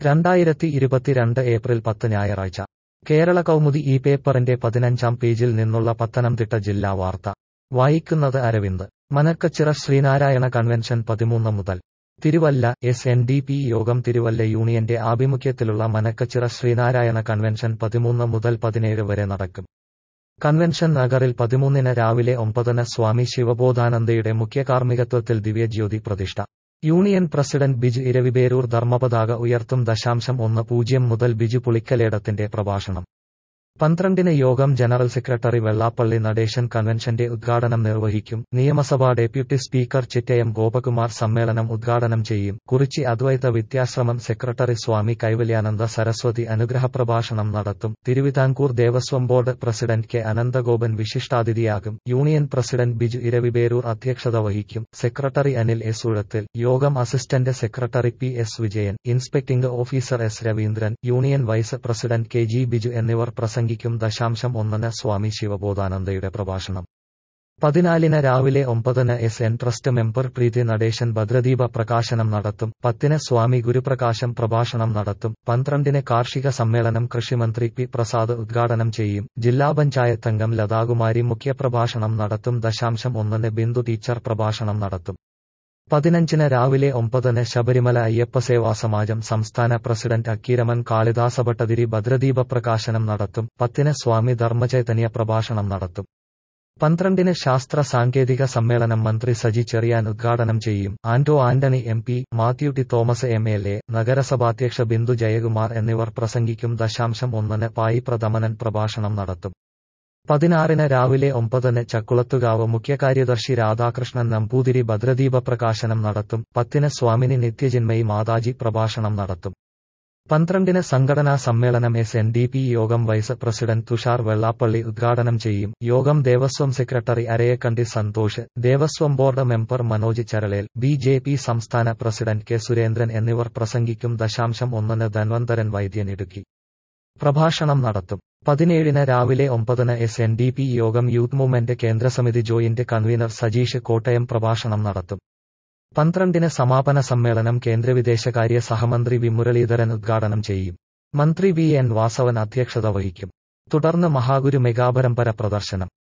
രണ്ടായിരത്തി ഇരുപത്തിരണ്ട് ഏപ്രിൽ പത്ത് ഞായറാഴ്ച കേരള കൗമുദി ഈ പേപ്പറിന്റെ പതിനഞ്ചാം പേജിൽ നിന്നുള്ള പത്തനംതിട്ട ജില്ലാ വാർത്ത വായിക്കുന്നത് അരവിന്ദ് മനക്കച്ചിറ ശ്രീനാരായണ കൺവെൻഷൻ പതിമൂന്ന് മുതൽ Thiruvalla S N D P യോഗം തിരുവല്ല യൂണിയന്റെ ആഭിമുഖ്യത്തിലുള്ള മനക്കച്ചിറ ശ്രീനാരായണ കൺവെൻഷൻ പതിമൂന്ന് മുതൽ പതിനേഴ് വരെ നടക്കും കൺവെൻഷൻ നഗറിൽ പതിമൂന്നിന് രാവിലെ ഒമ്പതിന് സ്വാമി ശിവബോധാനന്ദയുടെ മുഖ്യ കാർമ്മികത്വത്തിൽ ദിവ്യജ്യോതി പ്രതിഷ്ഠ യൂണിയൻ പ്രസിഡന്റ് ബിജു ഇരവിപേരൂർ ധർമ്മപതാക ഉയർത്തും ദശാംശം ഒന്ന് പൂജ്യം മുതൽ ബിജു പുളിക്കലേടത്തിന്റെ പ്രഭാഷണം പന്ത്രണ്ടിന് യോഗം ജനറൽ സെക്രട്ടറി വെള്ളാപ്പള്ളി നടേശൻ കൺവെൻഷന്റെ ഉദ്ഘാടനം നിർവഹിക്കും നിയമസഭാ ഡെപ്യൂട്ടി സ്പീക്കർ ചിറ്റയം ഗോപകുമാർ സമ്മേളനം ഉദ്ഘാടനം ചെയ്യും കുറിച്ചി അദ്വൈത വിദ്യാശ്രമം സെക്രട്ടറി സ്വാമി കൈവല്യാനന്ദ സരസ്വതി അനുഗ്രഹ പ്രഭാഷണം നടത്തും Thiruvithamkoor Devaswom board president K Ananthagopan വിശിഷ്ടാതിഥിയാകും യൂണിയൻ പ്രസിഡന്റ് ബിജു ഇരവിപേരൂർ അധ്യക്ഷത വഹിക്കും സെക്രട്ടറി അനിൽ എസ് ഉഴത്തിൽ യോഗം assistant secretary P S Vijayan inspecting officer S Raveendran union vice president K G Biju എന്നിവർ പ്രസംഗിക്കും ദശാംശം ഒന്നിന് സ്വാമി ശിവബോധാനന്ദയുടെ പ്രഭാഷണം പതിനാലിന് രാവിലെ ഒമ്പതിന് S N trust member Preethi Natesan ഭദ്രദീപ പ്രകാശനം നടത്തും പത്തിന് സ്വാമി ഗുരുപ്രകാശം പ്രഭാഷണം നടത്തും പന്ത്രണ്ടിന് കാർഷിക സമ്മേളനം കൃഷിമന്ത്രി പി പ്രസാദ് ഉദ്ഘാടനം ചെയ്യും ജില്ലാ പഞ്ചായത്ത് അംഗം ലതാകുമാരി മുഖ്യപ്രഭാഷണം നടത്തും ദശാംശം ഒന്നിന് ബിന്ദു ടീച്ചർ പ്രഭാഷണം നടത്തും പതിനഞ്ചിന് രാവിലെ ഒമ്പതിന് ശബരിമല അയ്യപ്പസേവാ സമാജം സംസ്ഥാന പ്രസിഡന്റ് അക്കീരമൻ കാളിദാസ ഭട്ടതിരി ഭദ്രദീപ പ്രകാശനം നടത്തും പത്തിന് സ്വാമി ധർമ്മചൈതന്യ പ്രഭാഷണം നടത്തും പന്ത്രണ്ടിന് ശാസ്ത്ര സാങ്കേതിക സമ്മേളനം മന്ത്രി സജി ചെറിയാൻ ഉദ്ഘാടനം ചെയ്യും Anto Antony M P Mathew T Thomas M L A നഗരസഭാധ്യക്ഷ ബിന്ദു ജയകുമാർ എന്നിവർ പ്രസംഗിക്കും ദശാംശം ഒന്നിന് പായി പ്രഥമനൻ പ്രഭാഷണം നടത്തും പതിനാറിന് രാവിലെ ഒമ്പതിന് ചക്കുളത്തുകാവ് മുഖ്യകാര്യദർശി രാധാകൃഷ്ണൻ നമ്പൂതിരി ഭദ്രദീപ പ്രകാശനം നടത്തും പത്തിന് സ്വാമിനി നിത്യജിന്മയി മാതാജി പ്രഭാഷണം നടത്തും പന്ത്രണ്ടിന് സംഘടനാ സമ്മേളനം എസ് എൻ ഡി പി യോഗം വൈസ് പ്രസിഡന്റ് തുഷാർ വെള്ളാപ്പള്ളി ഉദ്ഘാടനം ചെയ്യും യോഗം ദേവസ്വം secretary Arayakkandi Santhosh Devaswom board member Manoj Charalel B J P സംസ്ഥാന പ്രസിഡന്റ് കെ സുരേന്ദ്രൻ എന്നിവർ പ്രസംഗിക്കും ദശാംശം ഒന്നിന് ധന്വന്തരൻ വൈദ്യൻ ഇടുക്കി പ്രഭാഷണം നടത്തും പതിനേഴിന് രാവിലെ ഒമ്പതിന് എസ് എൻ ഡി പി യോഗം യൂത്ത് മൂവ്മെന്റ് കേന്ദ്രസമിതി ജോയിന്റ് കൺവീനർ സജീഷ് കോട്ടയം പ്രഭാഷണം നടത്തും പന്ത്രണ്ടിന് സമാപന സമ്മേളനം കേന്ദ്ര വിദേശകാര്യ സഹമന്ത്രി വി മുരളീധരൻ ഉദ്ഘാടനം ചെയ്യും മന്ത്രി വി എൻ വാസവൻ അധ്യക്ഷത വഹിക്കും തുടർന്ന് മഹാഗുരു മെഗാപരമ്പര പ്രദർശനം